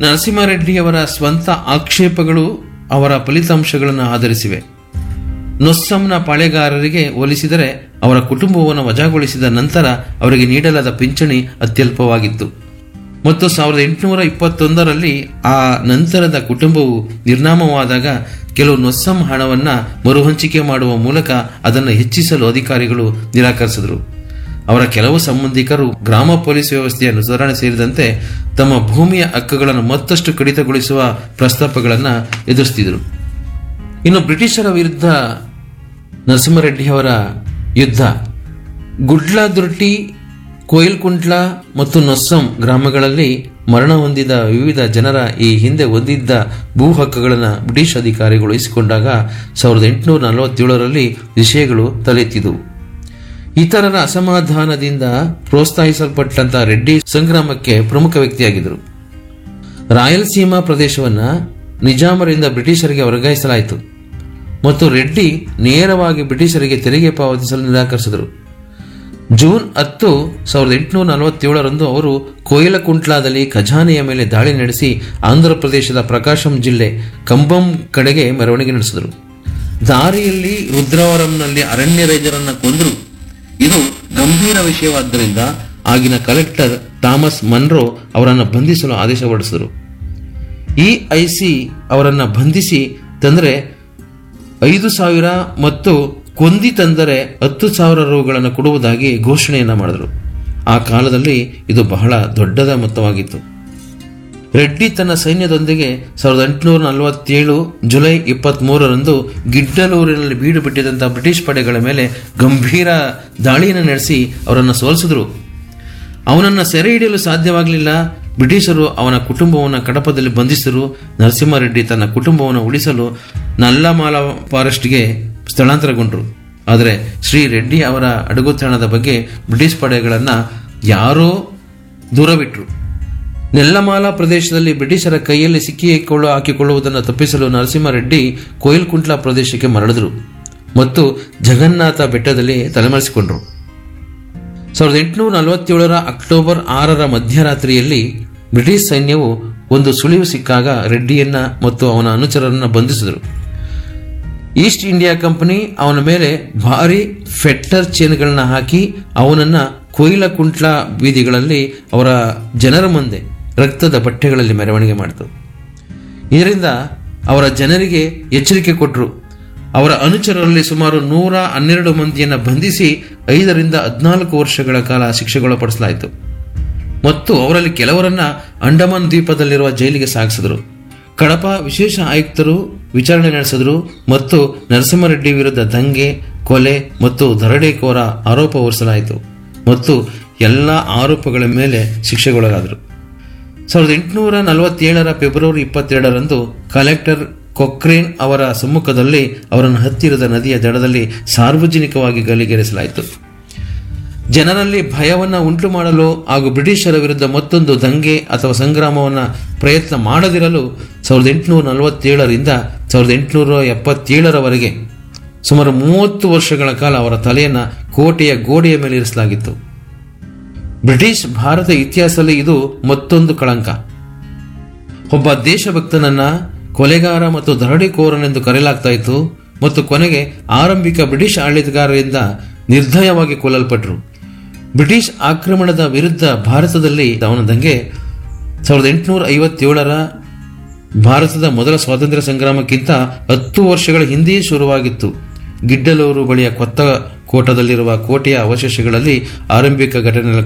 ನರಸಿಂಹಾರೆಡ್ಡಿಯವರ ಸ್ವಂತ ಆಕ್ಷೇಪಗಳು ಅವರ ಫಲಿತಾಂಶಗಳನ್ನು ಆಧರಿಸಿವೆ ನೊಸ್ಸಂನ ಪಾಳೆಗಾರರಿಗೆ ಹೋಲಿಸಿದರೆ ಅವರ ಕುಟುಂಬವನ್ನು ವಜಾಗೊಳಿಸಿದ ನಂತರ ಅವರಿಗೆ ನೀಡಲಾದ ಪಿಂಚಣಿ ಅತ್ಯಲ್ಪವಾಗಿತ್ತು ಮತ್ತು ಸಾವಿರದ ಎಂಟುನೂರ ಇಪ್ಪತ್ತೊಂದರಲ್ಲಿ ಆ ನಂತರದ ಕುಟುಂಬವು ನಿರ್ನಾಮವಾದಾಗ ಕೆಲವು ನೊಸ್ಸಂ ಹಣವನ್ನು ಮರುಹಂಚಿಕೆ ಮಾಡುವ ಮೂಲಕ ಅದನ್ನು ಹೆಚ್ಚಿಸಲು ಅಧಿಕಾರಿಗಳು ನಿರಾಕರಿಸಿದರು ಅವರ ಕೆಲವು ಸಂಬಂಧಿಕರು ಗ್ರಾಮ ಪೊಲೀಸ್ ವ್ಯವಸ್ಥೆಯ ಸುಧಾರಣೆ ಸೇರಿದಂತೆ ತಮ್ಮ ಭೂಮಿಯ ಹಕ್ಕುಗಳನ್ನು ಮತ್ತಷ್ಟು ಕಡಿತಗೊಳಿಸುವ ಪ್ರಸ್ತಾಪಗಳನ್ನು ಎದುರಿಸುತ್ತಿದ್ದರು ಇನ್ನು ಬ್ರಿಟಿಷರ ವಿರುದ್ಧ ನರಸಿಂಹರೆಡ್ಡಿಯವರ ಯುದ್ಧ ಗುಡ್ಲಾದುರ್ಟಿ ಕೊಯಿಲ್ಕುಂಟ್ಲ ಮತ್ತು ನೊಸ್ಸಂ ಗ್ರಾಮಗಳಲ್ಲಿ ಮರಣ ಹೊಂದಿದ ವಿವಿಧ ಜನರ ಈ ಹಿಂದೆ ಹೊಂದಿದ್ದ ಭೂ ಹಕ್ಕುಗಳನ್ನು ಬ್ರಿಟಿಷ್ ಅಧಿಕಾರಿಗಳು ಇಸಿಕೊಂಡಾಗ ಸಾವಿರದ ಎಂಟುನೂರ ನಲವತ್ತೇಳರಲ್ಲಿ ವಿಷಯಗಳು ತಲೆತ್ತಿದವು ಇತರರ ಅಸಮಾಧಾನದಿಂದ ಪ್ರೋತ್ಸಾಹಿಸಲ್ಪಟ್ಟಂತ ರೆಡ್ಡಿ ಸಂಗ್ರಾಮಕ್ಕೆ ಪ್ರಮುಖ ವ್ಯಕ್ತಿಯಾಗಿದ್ದರು ರಾಯಲಸೀಮಾ ಪ್ರದೇಶವನ್ನು ನಿಜಾಮರಿಂದ ಬ್ರಿಟಿಷರಿಗೆ ವರ್ಗಾಯಿಸಲಾಯಿತು ಮತ್ತು ರೆಡ್ಡಿ ನೇರವಾಗಿ ಬ್ರಿಟಿಷರಿಗೆ ತೆರಿಗೆ ಪಾವತಿಸಲು ನಿರಾಕರಿಸಿದರು ಜೂನ್ ಹತ್ತು ಸಾವಿರದ ಎಂಟುನೂರ ನಲವತ್ತೇಳರಂದು ಅವರು ಕೋಯಿಲಕುಂಟ್ಲಾದಲ್ಲಿ ಖಜಾನೆಯ ಮೇಲೆ ದಾಳಿ ನಡೆಸಿ ಆಂಧ್ರ ಪ್ರದೇಶದ ಪ್ರಕಾಶಂ ಜಿಲ್ಲೆ ಕಂಬಂ ಕಡೆಗೆ ಮೆರವಣಿಗೆ ನಡೆಸಿದರು ದಾರಿಯಲ್ಲಿ ರುದ್ರವರಂನಲ್ಲಿ ಅರಣ್ಯ ರೈಜರನ್ನ ಕೊಂದರು ಇದು ಗಂಭೀರ ವಿಷಯವಾದ್ದರಿಂದ ಆಗಿನ ಕಲೆಕ್ಟರ್ ಥಾಮಸ್ ಮನ್ರೋ ಅವರನ್ನು ಬಂಧಿಸಲು ಆದೇಶ ಹೊರಡಿಸಿದರು ಈ ಐಸಿ ಅವರನ್ನು ಬಂಧಿಸಿ ತಂದರೆ ಐದು ಸಾವಿರ ಮತ್ತು ಕೊಂದಿ ತಂದರೆ ಹತ್ತು ಸಾವಿರ ರುಗಳನ್ನು ಕೊಡುವುದಾಗಿ ಘೋಷಣೆಯನ್ನ ಮಾಡಿದರು ಆ ಕಾಲದಲ್ಲಿ ಇದು ಬಹಳ ದೊಡ್ಡದ ಮೊತ್ತವಾಗಿತ್ತು ರೆಡ್ಡಿ ತನ್ನ ಸೈನ್ಯದೊಂದಿಗೆ ಸಾವಿರದ ಎಂಟುನೂರ ನಲವತ್ತೇಳು ಜುಲೈ ಇಪ್ಪತ್ತ್ಮೂರರಂದು ಗಿಡ್ಡಲೂರಿನಲ್ಲಿ ಬೀಡು ಬಿಟ್ಟಿದ್ದಂಥ ಬ್ರಿಟಿಷ್ ಪಡೆಗಳ ಮೇಲೆ ಗಂಭೀರ ದಾಳಿಯನ್ನು ನಡೆಸಿ ಅವರನ್ನು ಸೋಲಿಸಿದರು ಅವನನ್ನು ಸೆರೆ ಹಿಡಿಯಲು ಸಾಧ್ಯವಾಗಲಿಲ್ಲ ಬ್ರಿಟಿಷರು ಅವನ ಕುಟುಂಬವನ್ನು ಕಡಪದಲ್ಲಿ ಬಂಧಿಸಿದರು ನರಸಿಂಹಾರೆಡ್ಡಿ ತನ್ನ ಕುಟುಂಬವನ್ನು ಉಳಿಸಲು ನಲ್ಲಮಾಲ ಫಾರೆಸ್ಟ್ಗೆ ಸ್ಥಳಾಂತರಗೊಂಡರು ಆದರೆ ಶ್ರೀ ರೆಡ್ಡಿ ಅವರ ಅಡಗುತಾಣದ ಬಗ್ಗೆ ಬ್ರಿಟಿಷ್ ಪಡೆಗಳನ್ನು ಯಾರೋ ದೂರವಿಟ್ಟರು ನೆಲ್ಲಮಾಲ ಪ್ರದೇಶದಲ್ಲಿ ಬ್ರಿಟಿಷರ ಕೈಯಲ್ಲಿ ಸಿಕ್ಕಿಕೊಳ್ಳು ಹಾಕಿಕೊಳ್ಳುವುದನ್ನು ತಪ್ಪಿಸಲು ನರಸಿಂಹಾರೆಡ್ಡಿ ಕೊಯಿಲ್ಕುಂಟ್ಲಾ ಪ್ರದೇಶಕ್ಕೆ ಮರಳಿದರು ಮತ್ತು ಜಗನ್ನಾಥ ಬೆಟ್ಟದಲ್ಲಿ ತಲೆಮರೆಸಿಕೊಂಡರು ಸಾವಿರದ ಎಂಟುನೂರ ನಲವತ್ತೇಳರ ಅಕ್ಟೋಬರ್ ಆರರ ಮಧ್ಯರಾತ್ರಿಯಲ್ಲಿ ಬ್ರಿಟಿಷ್ ಸೈನ್ಯವು ಒಂದು ಸುಳಿವು ಸಿಕ್ಕಾಗ ರೆಡ್ಡಿಯನ್ನ ಮತ್ತು ಅವನ ಅನುಚರರನ್ನು ಬಂಧಿಸಿದರು ಈಸ್ಟ್ ಇಂಡಿಯಾ ಕಂಪನಿ ಅವನ ಮೇಲೆ ಭಾರಿ ಫೆಟ್ಟರ್ ಚೇನ್ಗಳನ್ನ ಹಾಕಿ ಅವನನ್ನ ಕೊಯಿಲಕುಂಟ್ಲ ಬೀದಿಗಳಲ್ಲಿ ಅವರ ಜನರ ಮುಂದೆ ರಕ್ತದ ಬಟ್ಟೆಗಳಲ್ಲಿ ಮೆರವಣಿಗೆ ಮಾಡಿತು ಇದರಿಂದ ಅವರ ಜನರಿಗೆ ಎಚ್ಚರಿಕೆ ಕೊಟ್ಟರು ಅವರ ಅನುಚರರಲ್ಲಿ ಸುಮಾರು ನೂರ ಹನ್ನೆರಡು ಮಂದಿಯನ್ನು ಬಂಧಿಸಿ ಐದರಿಂದ ಹದಿನಾಲ್ಕು ವರ್ಷಗಳ ಕಾಲ ಶಿಕ್ಷೆಗೊಳಪಡಿಸಲಾಯಿತು ಮತ್ತು ಅವರಲ್ಲಿ ಕೆಲವರನ್ನ ಅಂಡಮಾನ್ ದ್ವೀಪದಲ್ಲಿರುವ ಜೈಲಿಗೆ ಸಾಗಿಸಿದರು ಕಡಪ ವಿಶೇಷ ಆಯುಕ್ತರು ವಿಚಾರಣೆ ನಡೆಸಿದರು ಮತ್ತು ನರಸಿಂಹರೆಡ್ಡಿ ವಿರುದ್ಧ ದಂಗೆ ಕೊಲೆ ಮತ್ತು ದರೋಡೆಕೋರ ಆರೋಪ ಹೊರಿಸಲಾಯಿತು ಮತ್ತು ಎಲ್ಲ ಆರೋಪಗಳ ಮೇಲೆ ಶಿಕ್ಷೆಗೊಳಗಾದರು ಸಾವಿರದ ಎಂಟುನೂರ ನಲವತ್ತೇಳರ ಫೆಬ್ರವರಿ ಇಪ್ಪತ್ತೆರಡರಂದು ಕಲೆಕ್ಟರ್ ಕೊಕ್ರೇನ್ ಅವರ ಸಮ್ಮುಖದಲ್ಲಿ ಅವರನ್ನು ಹತ್ತಿರದ ನದಿಯ ದಡದಲ್ಲಿ ಸಾರ್ವಜನಿಕವಾಗಿ ಗಲ್ಲಿಗೇರಿಸಲಾಯಿತು ಜನರಲ್ಲಿ ಭಯವನ್ನು ಉಂಟು ಮಾಡಲು ಹಾಗೂ ಬ್ರಿಟಿಷರ ವಿರುದ್ಧ ಮತ್ತೊಂದು ದಂಗೆ ಅಥವಾ ಸಂಗ್ರಾಮವನ್ನು ಪ್ರಯತ್ನ ಮಾಡದಿರಲು ಸಾವಿರದ ಎಂಟುನೂರ ನಲವತ್ತೇಳರಿಂದ ಸಾವಿರದ ಎಂಟುನೂರ ಎಪ್ಪತ್ತೇಳರವರೆಗೆ ಸುಮಾರು ಮೂವತ್ತು ವರ್ಷಗಳ ಕಾಲ ಅವರ ತಲೆಯನ್ನು ಕೋಟೆಯ ಗೋಡೆಯ ಮೇಲೆ ಇರಿಸಲಾಗಿತ್ತು ಬ್ರಿಟಿಷ್ ಭಾರತ ಇತಿಹಾಸದಲ್ಲಿ ಇದು ಮತ್ತೊಂದು ಕಳಂಕ ಒಬ್ಬ ದೇಶಭಕ್ತನನ್ನ ಕೊಲೆಗಾರ ಮತ್ತು ದರೋಡೆಕೋರನೆಂದು ಕರೆಯಲಾಗ್ತಾ ಇತ್ತು ಮತ್ತು ಕೊನೆಗೆ ಆರಂಭಿಕ ಬ್ರಿಟಿಷ್ ಆಡಳಿತಗಾರರಿಂದ ನಿರ್ದಯವಾಗಿ ಕೊಲ್ಲಲ್ಪಟ್ಟರು ಬ್ರಿಟಿಷ್ ಆಕ್ರಮಣದ ವಿರುದ್ಧ ಭಾರತದಲ್ಲಿ ಅವನ ದಂಗೆ ಸಾವಿರದ ಎಂಟುನೂರ ಐವತ್ತೇಳರ ಭಾರತದ ಮೊದಲ ಸ್ವಾತಂತ್ರ್ಯ ಸಂಗ್ರಾಮಕ್ಕಿಂತ ಹತ್ತು ವರ್ಷಗಳ ಹಿಂದೆಯೇ ಶುರುವಾಗಿತ್ತು ಗಿಡ್ಡಲೂರು ಬಳಿಯ ಕೊತ್ತ ಕೋಟದಲ್ಲಿರುವ ಕೋಟೆಯ ಅವಶೇಷಗಳಲ್ಲಿ ಆರಂಭಿಕ ಘಟನೆ